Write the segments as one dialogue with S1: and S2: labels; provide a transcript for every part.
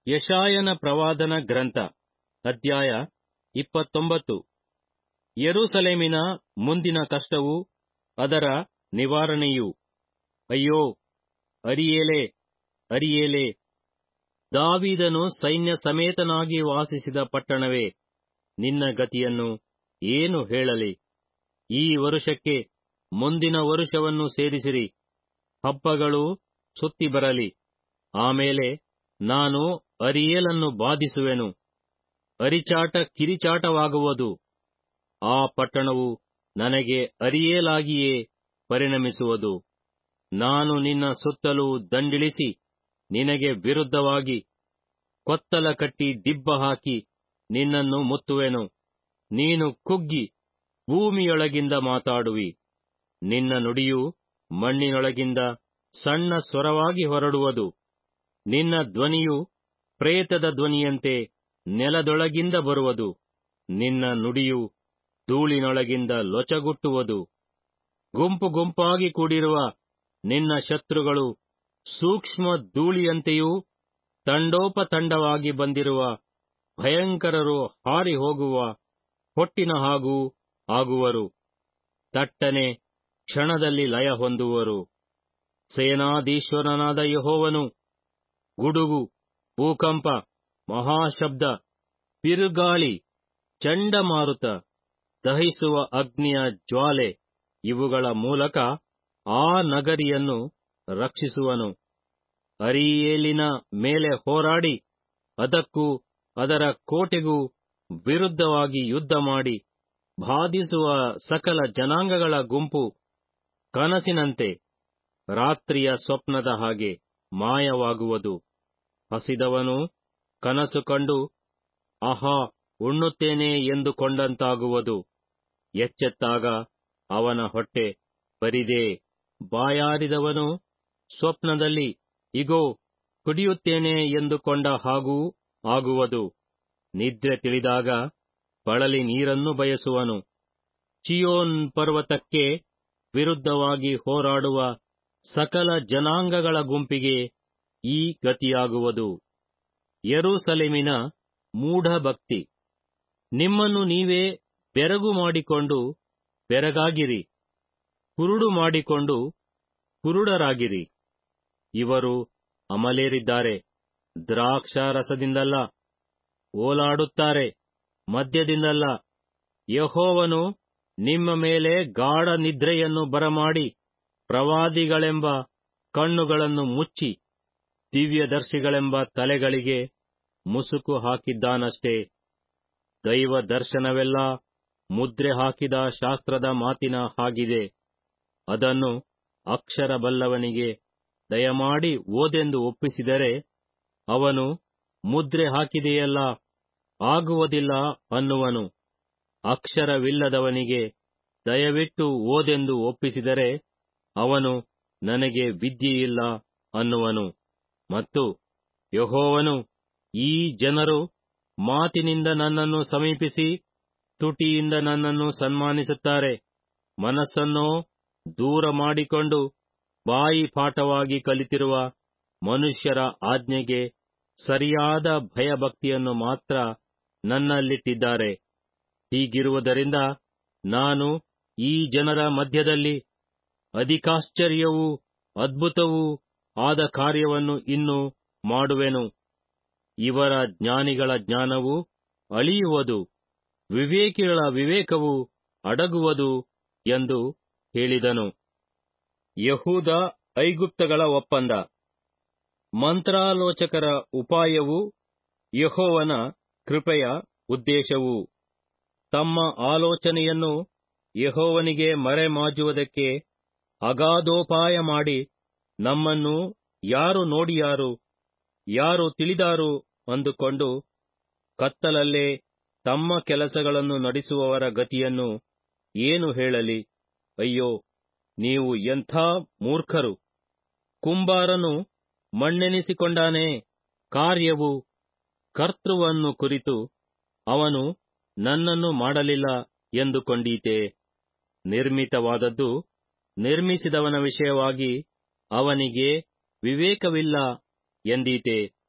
S1: ಯಶಾಯನ ಪ್ರವಾದನ ಗ್ರಂಥ ಅಧ್ಯಾಯ ಇಪ್ಪತ್ತೊಂಬತ್ತು ಯೆರೂಸಲೇಮಿನ ಮುಂದಿನ ಕಷ್ಟವು ಅದರ ನಿವಾರಣೆಯು ಅಯ್ಯೋ ಅರಿಯೇಲೇ ಅರಿಯೇಲೇ ದಾವೀದನು ಸೈನ್ಯ ಸಮೇತನಾಗಿ ವಾಸಿಸಿದ ಪಟ್ಟಣವೇ ನಿನ್ನ ಗತಿಯನ್ನು ಏನು ಹೇಳಲಿ ಈ ವರುಷಕ್ಕೆ ಮುಂದಿನ ವರುಷವನ್ನು ಸೇರಿಸಿರಿ ಹಬ್ಬಗಳು ಸುತ್ತಿ ಬರಲಿ ಆಮೇಲೆ ನಾನು ಅರಿಯೇಲನ್ನು ಬಾಧಿಸುವೆನು ಅರಿಚಾಟ ಕಿರಿಚಾಟವಾಗುವುದು ಆ ಪಟ್ಟಣವು ನನಗೆ ಅರಿಯೇಲಾಗಿಯೇ ಪರಿಣಮಿಸುವುದು ನಾನು ನಿನ್ನ ಸುತ್ತಲೂ ದಂಡಿಳಿಸಿ ನಿನಗೆ ವಿರುದ್ಧವಾಗಿ ಕೊತ್ತಲ ಕಟ್ಟಿ ದಿಬ್ಬ ಹಾಕಿ ನಿನ್ನನ್ನು ಮುತ್ತುವೆನು ನೀನು ಕುಗ್ಗಿ ಭೂಮಿಯೊಳಗಿಂದ ಮಾತಾಡುವಿ ನಿನ್ನ ನುಡಿಯು ಮಣ್ಣಿನೊಳಗಿಂದ ಸಣ್ಣ ಸ್ವರವಾಗಿ ಹೊರಡುವುದು ನಿನ್ನ ಧ್ವನಿಯು ಪ್ರೇತದ ಧ್ವನಿಯಂತೆ ನೆಲದೊಳಗಿಂದ ಬರುವುದು ನಿನ್ನ ನುಡಿಯು ಧೂಳಿನೊಳಗಿಂದ ಲೊಚಗುಟ್ಟುವುದು ಗುಂಪು ಗುಂಪಾಗಿ ಕೂಡಿರುವ ನಿನ್ನ ಶತ್ರುಗಳು ಸೂಕ್ಷ್ಮ ಧೂಳಿಯಂತೆಯೂ ತಂಡೋಪತಂಡವಾಗಿ ಬಂದಿರುವ ಭಯಂಕರರು ಹಾರಿ ಹೋಗುವ ಹೊಟ್ಟಿನ ಹಾಗೂ ಆಗುವರು ತಟ್ಟನೆ ಕ್ಷಣದಲ್ಲಿ ಲಯ ಹೊಂದುವರು ಸೇನಾಧೀಶ್ವರನಾದ ಯಹೋವನು ಗುಡುಗು ಭೂಕಂಪ ಮಹಾಶಬ್ದ ಬಿರುಗಾಳಿ ಚಂಡಮಾರುತ ದಹಿಸುವ ಅಗ್ನಿಯ ಜ್ವಾಲೆ ಇವುಗಳ ಮೂಲಕ ಆ ನಗರಿಯನ್ನು ರಕ್ಷಿಸುವನು ಅರಿಯೇಲಿನ ಮೇಲೆ ಹೋರಾಡಿ ಅದಕ್ಕೂ ಅದರ ಕೋಟೆಗೂ ವಿರುದ್ಧವಾಗಿ ಯುದ್ಧ ಮಾಡಿ ಬಾಧಿಸುವ ಸಕಲ ಜನಾಂಗಗಳ ಗುಂಪು ಕನಸಿನಂತೆ ರಾತ್ರಿಯ ಸ್ವಪ್ನದ ಹಾಗೆ ಮಾಯವಾಗುವುದು ಹಸಿದವನು ಕನಸು ಕಂಡು ಆಹಾ ಉಣ್ಣುತ್ತೇನೆ ಎಂದುಕೊಂಡಂತಾಗುವುದು ಎಚ್ಚೆತ್ತಾಗ ಅವನ ಹೊಟ್ಟೆ ಬರಿದೇ ಬಾಯಾರಿದವನು ಸ್ವಪ್ನದಲ್ಲಿ ಇಗೋ ಕುಡಿಯುತ್ತೇನೆ ಎಂದುಕೊಂಡ ಹಾಗೂ ಆಗುವುದು ನಿದ್ರೆ ತಿಳಿದಾಗ ಬಳಲಿ ನೀರನ್ನು ಬಯಸುವನು ಚಿಯೋನ್ ಪರ್ವತಕ್ಕೆ ವಿರುದ್ಧವಾಗಿ ಹೋರಾಡುವ ಸಕಲ ಜನಾಂಗಗಳ ಗುಂಪಿಗೆ ಈ ಗತಿಯಾಗುವುದು ಯೆರೂಸಲೇಮಿನ ಮೂಢಭಕ್ತಿ ನಿಮ್ಮನ್ನು ನೀವೇ ಬೆರಗು ಮಾಡಿಕೊಂಡು ಬೆರಗಾಗಿರಿ ಕುರುಡು ಮಾಡಿಕೊಂಡು ಕುರುಡರಾಗಿರಿ ಇವರು ಅಮಲೇರಿದ್ದಾರೆ ದ್ರಾಕ್ಷಾರಸದಿಂದಲ್ಲ ಓಲಾಡುತ್ತಾರೆ ಮದ್ಯದಿಂದಲ್ಲ ಯಹೋವನು ನಿಮ್ಮ ಮೇಲೆ ಗಾಢ ನಿದ್ರೆಯನ್ನು ಬರಮಾಡಿ ಪ್ರವಾದಿಗಳೆಂಬ ಕಣ್ಣುಗಳನ್ನು ಮುಚ್ಚಿ ದಿವ್ಯದರ್ಶಿಗಳೆಂಬ ತಲೆಗಳಿಗೆ ಮುಸುಕು ಹಾಕಿದ್ದಾನಷ್ಟೇ ದೈವ ದರ್ಶನವೆಲ್ಲ ಮುದ್ರೆ ಹಾಕಿದ ಶಾಸ್ತ್ರದ ಮಾತಿನ ಹಾಗಿದೆ ಅದನ್ನು ಅಕ್ಷರ ಬಲ್ಲವನಿಗೆ ದಯಮಾಡಿ ಓದೆಂದು ಒಪ್ಪಿಸಿದರೆ ಅವನು ಮುದ್ರೆ ಹಾಕಿದೆಯಲ್ಲ ಆಗುವುದಿಲ್ಲ ಅನ್ನುವನು ಅಕ್ಷರವಿಲ್ಲದವನಿಗೆ ದಯವಿಟ್ಟು ಓದೆಂದು ಒಪ್ಪಿಸಿದರೆ ಅವನು ನನಗೆ ವಿದ್ಯೆಯಿಲ್ಲ ಅನ್ನುವನು ಮತ್ತು ಯಹೋವನು ಈ ಜನರು ಮಾತಿನಿಂದ ನನ್ನನ್ನು ಸಮೀಪಿಸಿ ತುಟಿಯಿಂದ ನನ್ನನ್ನು ಸನ್ಮಾನಿಸುತ್ತಾರೆ ಮನಸ್ಸನ್ನೋ ದೂರ ಮಾಡಿಕೊಂಡು ಬಾಯಿ ಪಾಠವಾಗಿ ಕಲಿತಿರುವ ಮನುಷ್ಯರ ಆಜ್ಞೆಗೆ ಸರಿಯಾದ ಭಯಭಕ್ತಿಯನ್ನು ಮಾತ್ರ ನನ್ನಲ್ಲಿಟ್ಟಿದ್ದಾರೆ ಹೀಗಿರುವುದರಿಂದ ನಾನು ಈ ಜನರ ಮಧ್ಯದಲ್ಲಿ ಅಧಿಕಾಶ್ಚರ್ಯವೂ ಅದ್ಭುತವೂ ಆದ ಕಾರ್ಯವನ್ನು ಇನ್ನು ಮಾಡುವೆನು ಇವರ ಜ್ಞಾನಿಗಳ ಜ್ಞಾನವು ಅಳಿಯುವುದು ವಿವೇಕಿಗಳ ವಿವೇಕವು ಅಡಗುವುದು ಎಂದು ಹೇಳಿದನು ಯಹೂದ ಐಗುಪ್ತಗಳ ಒಪ್ಪಂದ ಮಂತ್ರಾಲೋಚಕರ ಉಪಾಯವು ಯಹೋವನ ಕೃಪೆಯ ಉದ್ದೇಶವು ತಮ್ಮ ಆಲೋಚನೆಯನ್ನು ಯಹೋವನಿಗೆ ಮರೆಮಾಚುವುದಕ್ಕೆ ಅಗಾಧೋಪಾಯ ಮಾಡಿ ನಮ್ಮನ್ನು ಯಾರು ನೋಡಿಯಾರು ಯಾರು ತಿಳಿದಾರು ಅಂದುಕೊಂಡು ಕತ್ತಲಲ್ಲೇ ತಮ್ಮ ಕೆಲಸಗಳನ್ನು ನಡೆಸುವವರ ಗತಿಯನ್ನು ಏನು ಹೇಳಲಿ ಅಯ್ಯೋ ನೀವು ಎಂಥ ಮೂರ್ಖರು ಕುಂಬಾರನು ಮಣ್ಣೆನಿಸಿಕೊಂಡಾನೇ ಕಾರ್ಯವು ಕರ್ತೃವನ್ನು ಕುರಿತು ಅವನು ನನ್ನನ್ನು ಮಾಡಲಿಲ್ಲ ಎಂದುಕೊಂಡೀತೆ ನಿರ್ಮಿತವಾದದ್ದು ನಿರ್ಮಿಸಿದವನ ವಿಷಯವಾಗಿ ಅವನಿಗೆ ವಿವೇಕವಿಲ್ಲ ಎಂದೀತೆ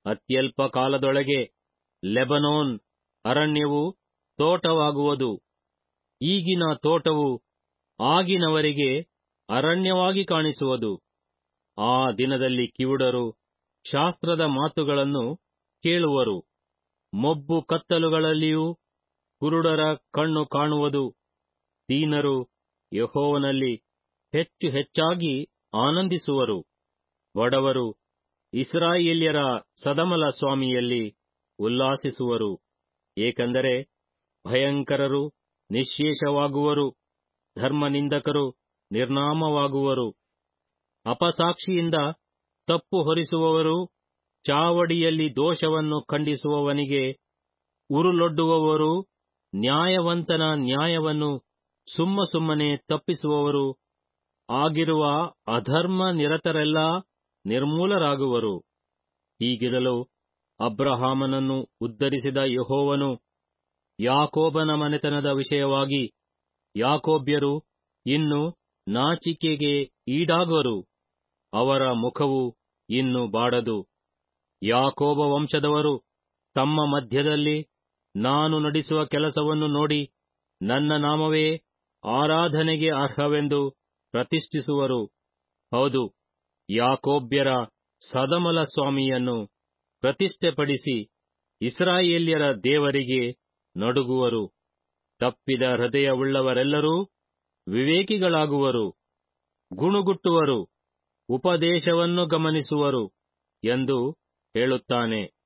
S1: ಅತ್ಯಲ್ಪ ಕಾಲದೊಳಗೆ ಲೆಬನೋನ್ ಅರಣ್ಯವು ತೋಟವಾಗುವುದು ಈಗಿನ ತೋಟವು ಆಗಿನವರಿಗೆ ಅರಣ್ಯವಾಗಿ ಕಾಣಿಸುವುದು ಆ ದಿನದಲ್ಲಿ ಕಿವುಡರು ಶಾಸ್ತ್ರದ ಮಾತುಗಳನ್ನು ಕೇಳುವರು ಮೊಬ್ಬು ಕತ್ತಲುಗಳಲ್ಲಿಯೂ ಕುರುಡರ ಕಣ್ಣು ಕಾಣುವುದು ದೀನರು ಯಹೋವನಲ್ಲಿ ಹೆಚ್ಚು ಹೆಚ್ಚಾಗಿ ಆನಂದಿಸುವರು ಬಡವರು ಇಸ್ರಾಯೇಲ್ಯರ ಸದಮಲ ಸ್ವಾಮಿಯಲ್ಲಿ ಉಲ್ಲಾಸಿಸುವರು ಏಕೆಂದರೆ ಭಯಂಕರರು ನಿಶ್ಶೇಷವಾಗುವರು ಧರ್ಮನಿಂದಕರು ನಿರ್ನಾಮವಾಗುವರು ಅಪಸಾಕ್ಷಿಯಿಂದ ತಪ್ಪು ಹೊರಿಸುವವರು ಚಾವಡಿಯಲ್ಲಿ ದೋಷವನ್ನು ಖಂಡಿಸುವವನಿಗೆ ಉರುಲೊಡ್ಡುವವರು ನ್ಯಾಯವಂತನ ನ್ಯಾಯವನ್ನು ಸುಮ್ಮ ಸುಮ್ಮನೆ ತಪ್ಪಿಸುವವರು ಆಗಿರುವ ಅಧರ್ಮ ನಿರತರೆಲ್ಲ ನಿರ್ಮೂಲರಾಗುವರು ಹೀಗಿರಲು ಅಬ್ರಹಾಮನನ್ನು ಉದ್ಧರಿಸಿದ ಯಹೋವನು ಯಾಕೋಬನ ಮನೆತನದ ವಿಷಯವಾಗಿ ಯಾಕೋಬ್ಯರು ಇನ್ನು ನಾಚಿಕೆಗೆ ಈಡಾಗುವರು ಅವರ ಮುಖವು ಇನ್ನು ಬಾಡದು ಯಾಕೋಬ ವಂಶದವರು ತಮ್ಮ ಮಧ್ಯದಲ್ಲಿ ನಾನು ನಡೆಸುವ ಕೆಲಸವನ್ನು ನೋಡಿ ನನ್ನ ನಾಮವೇ ಆರಾಧನೆಗೆ ಅರ್ಹವೆಂದು ಪ್ರತಿಷ್ಠಿಸುವರು ಹೌದು ಯಾಕೋಬ್ಯರ ಸದಮಲ ಸ್ವಾಮಿಯನ್ನು ಪ್ರತಿಷ್ಠೆಪಡಿಸಿ ಇಸ್ರಾಯೇಲ್ಯರ ದೇವರಿಗೆ ನಡುಗುವರು ತಪ್ಪಿದ ಹೃದಯವುಳ್ಳವರೆಲ್ಲರೂ ವಿವೇಕಿಗಳಾಗುವರು ಗುಣುಗುಟ್ಟುವರು ಉಪದೇಶವನ್ನು ಗಮನಿಸುವರು ಎಂದು ಹೇಳುತ್ತಾನೆ